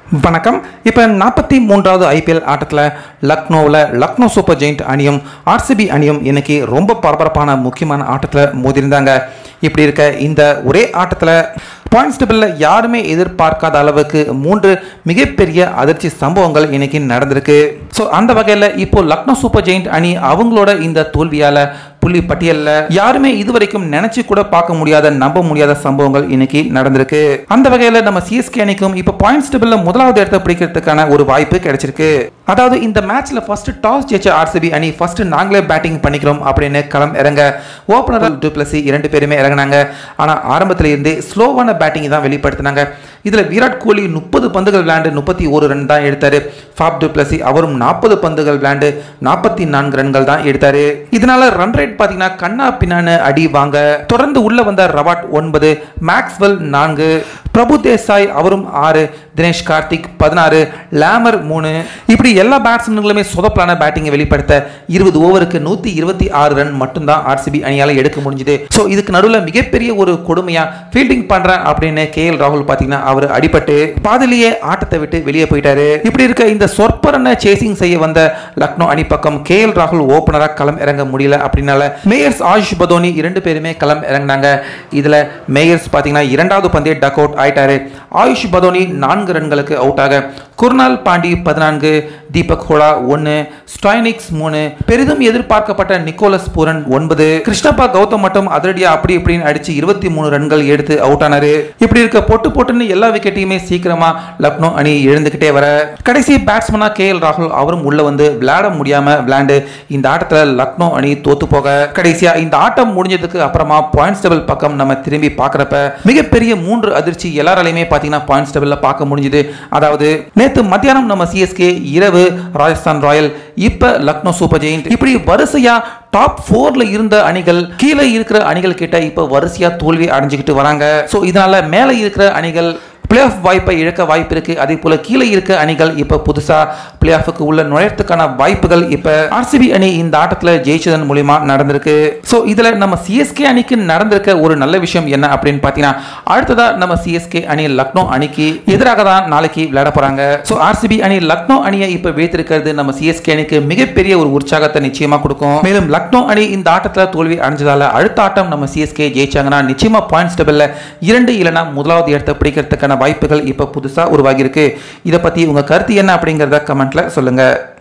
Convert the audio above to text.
வணக்கம் இப்போ நாற்பத்தி மூன்றாவது ஐபிஎல் ஆட்டத்தில் லக்னோவில் லக்னோ சூப்பர் ஜெயிண்ட் அணியும் ஆர்சிபி அணியும் இன்னைக்கு ரொம்ப பரபரப்பான முக்கியமான ஆட்டத்தில் மோதிருந்தாங்க இப்படி இருக்க இந்த ஒரே ஆட்டத்தில் பாயிண்ட்ஸ் டேபிளில் யாருமே எதிர்பார்க்காத அளவுக்கு மூன்று மிகப்பெரிய அதிர்ச்சி சம்பவங்கள் இன்னைக்கு நடந்திருக்கு ஸோ அந்த வகையில் இப்போ லக்னோ சூப்பர் ஜெயிண்ட் அணி அவங்களோட இந்த தோல்வியால் புள்ளி பட்டியலில் யாருமே இதுவரைக்கும் நினைச்சு கூட பார்க்க முடியாத நம்ப முடியாத சம்பவங்கள் இன்னைக்கு நடந்திருக்கு அந்த வகையில் நம்ம சிஎஸ்கே அணிக்கும் இப்போ பாயிண்ட்ஸ் டேபிளில் முதலாவது இடத்தை பிடிக்கிறதுக்கான ஒரு வாய்ப்பு கிடைச்சிருக்கு அதாவது இந்த மேட்ச்ல ஃபர்ஸ்ட் டாஸ் ஜெயிச்ச ஆர்சிபி அணி ஃபர்ஸ்ட் நாங்களே பேட்டிங் பண்ணிக்கிறோம் அப்படின்னு களம் இறங்க ஓப்பனர் டூப்ளசி இரண்டு பேருமே இறங்கினாங்க ஆனால் ஆரம்பத்தில் இருந்தே ஸ்லோவான பேட்டிங் தான் வெளிப்படுத்தினாங்க இதில் விராட் கோலி முப்பது பந்துகள் விளையாண்டு முப்பத்தி ஒரு ரன் தான் எடுத்தாரு ஃபாப் டூப்ளசி அவரும் நாற்பது பந்துகள் விளையாண்டு நாற்பத்தி நான்கு ரன்கள் தான் எடுத்தாரு இதனால ரன் ரேட் பார்த்தீங்கன்னா கண்ணா பின்னான்னு அடி வாங்க தொடர்ந்து உள்ள வந்த ரவாட் ஒன்பது மேக்ஸ்வெல் நான்கு பிரபு தேசாய் அவரும் ஆறு தினேஷ் கார்த்திக் பதினாறு லேமர் மூணு இப்படி எல்லா பேட்ஸ்மேன்களுமே சொதப்பலான பேட்டிங்கை வெளிப்படுத்த இருபது ஓவருக்கு நூற்றி இருபத்தி ஆறு ரன் மட்டும்தான் ஆர்சிபி அணியால் எடுக்க முடிஞ்சுது ஸோ இதுக்கு நடுவில் மிகப்பெரிய ஒரு கொடுமையாக ஃபீல்டிங் பண்ணுறேன் அப்படின்னு கே எல் ராகுல் பார்த்தீங்கன்னா அவர் அடிபட்டு பாதிலேயே ஆட்டத்தை விட்டு வெளியே போயிட்டாரு இப்படி இருக்க இந்த சொற்ப ரன்னை சேசிங் செய்ய வந்த லக்னோ அணி பக்கம் கே எல் ராகுல் ஓப்பனராக களம் இறங்க முடியல அப்படின்னால மேயர்ஸ் ஆயுஷ் பதோனி இரண்டு பேருமே களம் இறங்கினாங்க இதில் மேயர்ஸ் பார்த்தீங்கன்னா இரண்டாவது பந்தே டக் அவுட் ஆயிட்டாரு ஆயுஷ் பதோனி நான்கு ரன்களுக்கு அவுட் ஆக குர்னால் பாண்டி பதினான்கு தீபக் ஹோலா ஒன்று ஸ்டாய்னிக்ஸ் மூணு பெரிதும் எதிர்பார்க்கப்பட்ட நிக்கோலஸ் பூரன் ஒன்பது கிருஷ்ணப்பா கௌதம் மட்டும் அதிரடியா அப்படி இப்படின்னு அடிச்சு இருபத்தி மூணு ரன்கள் எடுத்து அவுட் ஆனாரு இப்படி இருக்க பொட்டு பொட்டுன்னு எல்லா விக்கெட்டையுமே சீக்கிரமா லக்னோ அணி எழுந்துகிட்டே வர கடைசி பேட்ஸ்மனா கே எல் ராகுல் அவரும் உள்ள வந்து விளையாட முடியாம விளையாண்டு இந்த ஆட்டத்தில் லக்னோ அணி தோத்து போக கடைசியா இந்த ஆட்டம் முடிஞ்சதுக்கு அப்புறமா பாயிண்ட்ஸ் டேபிள் பக்கம் நம்ம திரும்பி பார்க்குறப்ப மிகப்பெரிய மூன்று அதிர்ச்சி எல்லாராலையுமே பார்த்தீங்கன்னா பாயிண்ட்ஸ் டேபிளில் பார்க்க முடிஞ்சுது அதாவது நேற்று மத்தியானம் நம்ம சிஎஸ்கே இரவு ராஜஸ்தான் ராயல் இப்போ லக்னோ சூப்பர் ஜெயிண்ட் இப்படி வரிசையா டாப் ஃபோர்ல இருந்த அணிகள் கீழே இருக்கிற அணிகள் கிட்ட இப்போ வரிசையா தோல்வி அடைஞ்சுக்கிட்டு வராங்க ஸோ இதனால மேலே இருக்கிற அணிகள் பிளே ஆஃப் வாய்ப்பை இழக்க வாய்ப்பு இருக்கு அதே போல கீழே இருக்க அணிகள் இப்போ புதுசா பிளே ஆஃபுக்கு உள்ள நுழையத்துக்கான வாய்ப்புகள் இப்போ ஆர்சிபி அணி இந்த ஆட்டத்தில் ஜெயிச்சதன் மூலியமா நடந்திருக்கு ஸோ இதுல நம்ம சிஎஸ்கே அணிக்கு நடந்திருக்க ஒரு நல்ல விஷயம் என்ன அப்படின்னு பார்த்தீங்கன்னா அடுத்ததா நம்ம சிஎஸ்கே அணி லக்னோ அணிக்கு எதிராக தான் நாளைக்கு விளையாட போறாங்க ஸோ ஆர்சிபி அணி லக்னோ அணியை இப்போ வைத்திருக்கிறது நம்ம சிஎஸ்கே அணிக்கு மிகப்பெரிய ஒரு உற்சாகத்தை நிச்சயமா கொடுக்கும் மேலும் லக்னோ அணி இந்த ஆட்டத்தில் தோல்வி அடைஞ்சதால அடுத்த ஆட்டம் நம்ம சிஎஸ்கே ஜெயிச்சாங்கன்னா நிச்சயமா பாயிண்ட்ஸ் டேபிளில் இரண்டு இல்லைனா முதலாவது இடத்தை பிடிக்கிறதுக்கான வாய்ப்புகள் இப்போ புதுசாக உருவாகியிருக்கு இதை பற்றி உங்கள் கருத்து என்ன அப்படிங்கிறத கமெண்ட்டில் சொல்லுங்கள்